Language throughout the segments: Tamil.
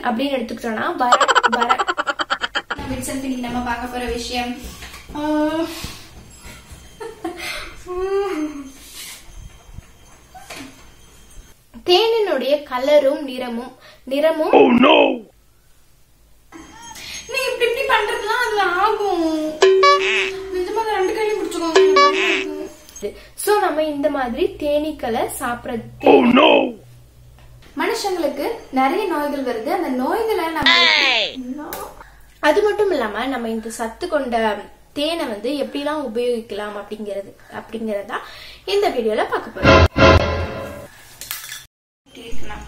அப்படின்னு எடுத்துக்கிட்டோம்னா வர வர விட்சன் இன்னைக்கு நம்ம பார்க்க போற விஷயம் ஆஹ், தேனினுடைய கலரும் நிறமும் நிறமும் நீ இப்படி இப்படி பண்றதுலாம் அதுல ஆகும் நிஜமா அதை ரெண்டு கையிலும் பிடிச்சுக்கோங்க சோ நம்ம இந்த மாதிரி தேனீக்களை சாப்பிடுறது மனுஷங்களுக்கு நிறைய நோய்கள் வருது அந்த நோய்களை நம்ம அது மட்டும் இல்லாம நம்ம இந்த சத்து கொண்ட தேனை வந்து எப்படிலாம் உபயோகிக்கலாம் அப்படிங்கிறது அப்படிங்கறதா இந்த வீடியோல பார்க்க போறோம் இருக்கலாம்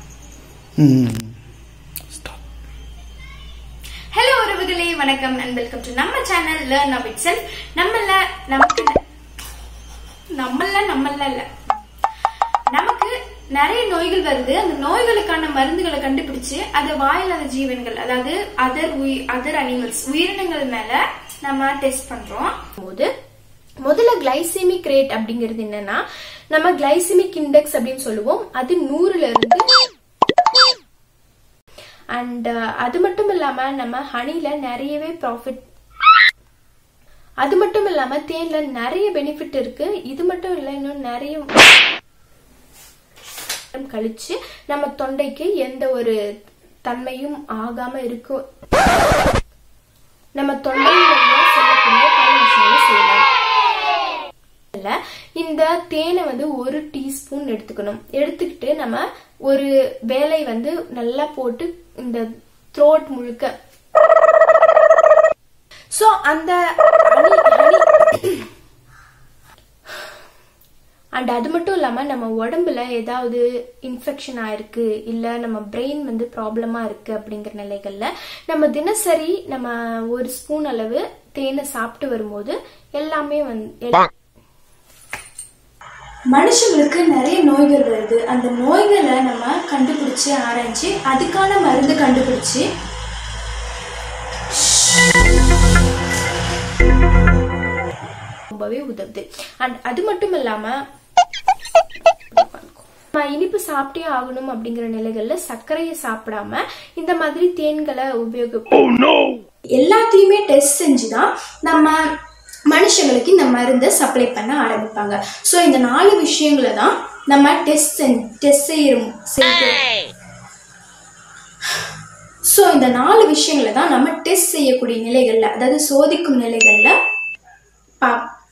ஹலோ உறவுகளே வணக்கம் அண்ட் வெல்கம் டு நம்ம channel learn of it self நம்மள நமக்கு நம்மள நம்மள இல்ல நமக்கு நிறைய நோய்கள் வருது அந்த நோய்களுக்கான மருந்துகளை கண்டுபிடிச்சு அதை வாயில்லாத ஜீவன்கள் அதாவது அதர் அதர் அனிமல்ஸ் உயிரினங்கள் மேல நம்ம டெஸ்ட் பண்றோம் போது முதல்ல கிளைசிமிக் ரேட் அப்படிங்கிறது என்னன்னா நம்ம கிளைசிமிக் இண்டெக்ஸ் அப்படின்னு சொல்லுவோம் அது நூறுல இருந்து அண்ட் அது மட்டும் இல்லாம நம்ம ஹனில நிறையவே ப்ராஃபிட் அது மட்டும் இல்லாம தேன்ல நிறைய பெனிஃபிட் இருக்கு இது மட்டும் இல்ல இன்னும் நிறைய கழிச்சு நம்ம தொண்டைக்கு எந்த ஒரு தன்மையும் ஆகாம இருக்கும் நம்ம தொண்டை வழியா செல்லக்கூடிய பல விஷயங்களை செய்யலாம் இல்ல, இந்த தேனை வந்து ஒரு டீஸ்பூன் எடுத்துக்கணும் எடுத்துக்கிட்டு நம்ம ஒரு வேலை வந்து நல்லா போட்டு இந்த த்ரோட் முழுக்க சோ அந்த ஹனி ஹனி அண்ட் அது மட்டும் இல்லாம நம்ம உடம்புல ஏதாவது இன்ஃபெக்ஷன் ஆயிருக்கு இல்ல நம்ம பிரெயின் வந்து ப்ராப்ளமா இருக்கு அப்படிங்கிற நிலைகள்ல நம்ம தினசரி நம்ம ஒரு ஸ்பூன் அளவு தேனை சாப்பிட்டு வரும்போது எல்லாமே வந்து மனுஷங்களுக்கு நிறைய நோய்கள் வருது அந்த நோய்களை நம்ம கண்டுபிடிச்சு ஆராய்ச்சி அதுக்கான மருந்து கண்டுபிடிச்சு ரொம்பவே உதவுது அண்ட் அது மட்டும் இல்லாம நம்ம இனிப்பு சாப்பிட்டே ஆகணும் அப்படிங்கிற நிலைகள்ல சர்க்கரையை சாப்பிடாம இந்த மாதிரி தேன்களை உபயோக எல்லாத்தையுமே டெஸ்ட் செஞ்சு தான் நம்ம மனுஷங்களுக்கு இந்த மருந்தை சப்ளை பண்ண ஆரம்பிப்பாங்க ஸோ இந்த நாலு விஷயங்களை தான் நம்ம டெஸ்ட் டெஸ்ட் செய்யறோம் ஸோ இந்த நாலு விஷயங்களை தான் நம்ம டெஸ்ட் செய்யக்கூடிய நிலைகள்ல அதாவது சோதிக்கும் நிலைகள்ல பா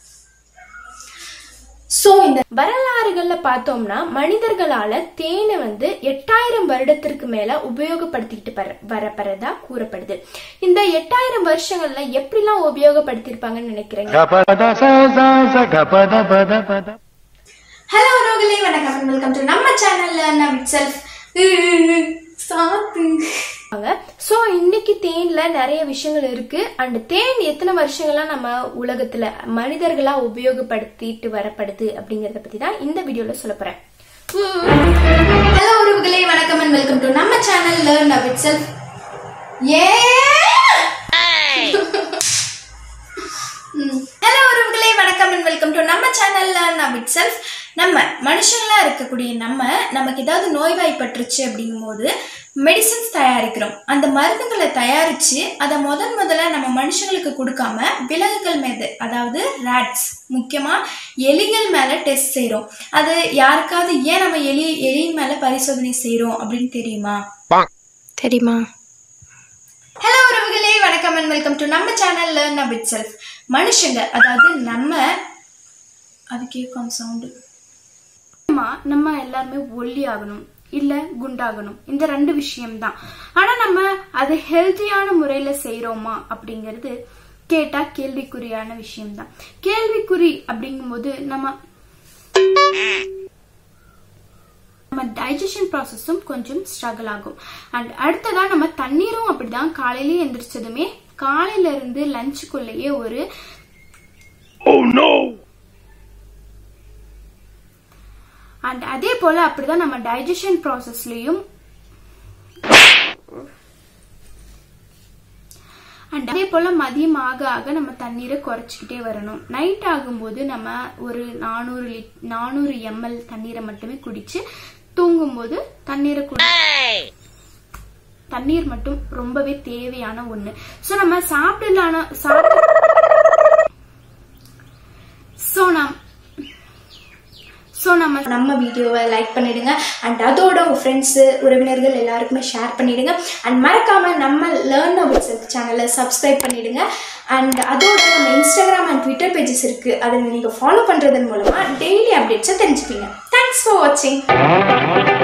ஸோ இந்த வரலாறுகள்ல பார்த்தோம்னா மனிதர்களால தேனை வந்து எட்டாயிரம் வருடத்திற்கு மேல உபயோகப்படுத்திக்கிட்டு பர- வரப்பறதா கூறப்படுது இந்த எட்டாயிரம் வருஷங்கள்ல எப்படிலாம் உபயோகப்படுத்திருப்பாங்கன்னு நினைக்கிறீங்க Gapada sa sa sa gapada pada pada. Hello உறவுகளே வணக்கம் வெல்கம் டு நம்ம சேனல்ல நான் செல்ஃப் சாத்து சோ இன்னைக்கு தேன்ல நிறைய விஷயங்கள் இருக்கு அண்ட் தேன் எத்தனை வருஷங்களா நம்ம உலகத்துல மனிதர்களா உபயோகப்படுத்திட்டு வரப்படுது அப்படிங்கறத பத்தி தான் இந்த வீடியோல சொல்ல போறேன் ஹலோ உறவுகளே வணக்கம் அண்ட் வெல்கம் டு நம்ம channel learn of it self ஏ ஹலோ உறவுகளே வணக்கம் அண்ட் வெல்கம் டு நம்ம channel learn of it self நம்ம மனுஷங்களா இருக்கக்கூடிய நம்ம நமக்கு ஏதாவது நோய்வாய்ப்பட்டுருச்சு அப்படிங்கும்போது மெடிசின்ஸ் தயாரிக்கிறோம் அந்த மருந்துகளை தயாரிச்சு அதை முதல் முதல்ல நம்ம மனுஷங்களுக்கு கொடுக்காம விலங்குகள் மீது அதாவது ரேட்ஸ் முக்கியமா எலிகள் மேல டெஸ்ட் செய்றோம் அது யாருக்காவது ஏன் நம்ம எலி எலி மேல பரிசோதனை செய்றோம் அப்படின்னு தெரியுமா தெரியுமா ஹலோ உறவுகளே வணக்கம் அண்ட் வெல்கம் டு நம்ம channel learn up it self மனுஷங்க அதாவது நம்ம அது கேட்கும் சவுண்டு ஆமா நம்ம எல்லாருமே ஒல்லி ஆகணும் இல்ல குண்டாகணும் இந்த ரெண்டு விஷயம்தான் ஆனா நம்ம அது ஹெல்த்தியான முறையில செய்றோமா அப்படிங்கிறது கேட்டா கேள்விக்குறியான விஷயம்தான் கேள்விக்குறி அப்படிங்கும்போது நம்ம நம்ம டைஜஷன் ப்ராசஸும் கொஞ்சம் ஸ்ட்ரகிள் ஆகும் அண்ட் அடுத்ததா நம்ம தண்ணீரும் அப்படிதான் காலையில எந்திரிச்சதுமே காலையில இருந்து லஞ்சுக்குள்ளேயே ஒரு Oh no! அண்ட் அதே போல அப்படிதான் நம்ம டைஜஷன் ப்ராசஸ்லயும் அண்ட் அதே போல மதியம் ஆக ஆக நம்ம தண்ணீரை குறைச்சிக்கிட்டே வரணும் நைட் ஆகும்போது நம்ம ஒரு நானூறு லிட் நானூறு எம்எல் தண்ணீரை மட்டுமே குடிச்சு தூங்கும்போது தண்ணீரை குடி தண்ணீர் மட்டும் ரொம்பவே தேவையான ஒண்ணு ஸோ நம்ம சாப்பிடலான சாப்பிட ஸோ நம் ஸோ நம்ம நம்ம வீடியோவை லைக் பண்ணிடுங்க அண்ட் அதோட உங்கள் ஃப்ரெண்ட்ஸு உறவினர்கள் எல்லாருக்குமே ஷேர் பண்ணிடுங்க அண்ட் மறக்காமல் நம்ம லேர்ன் வித் செல்ஃப் சேனலை சப்ஸ்கிரைப் பண்ணிடுங்க அண்ட் அதோட நம்ம இன்ஸ்டாகிராம் அண்ட் ட்விட்டர் பேஜஸ் இருக்குது அதை நீங்கள் ஃபாலோ பண்ணுறதன் மூலமாக டெய்லி அப்டேட்ஸை தெரிஞ்சுப்பீங்க தேங்க்ஸ் ஃபார் வாட்சிங்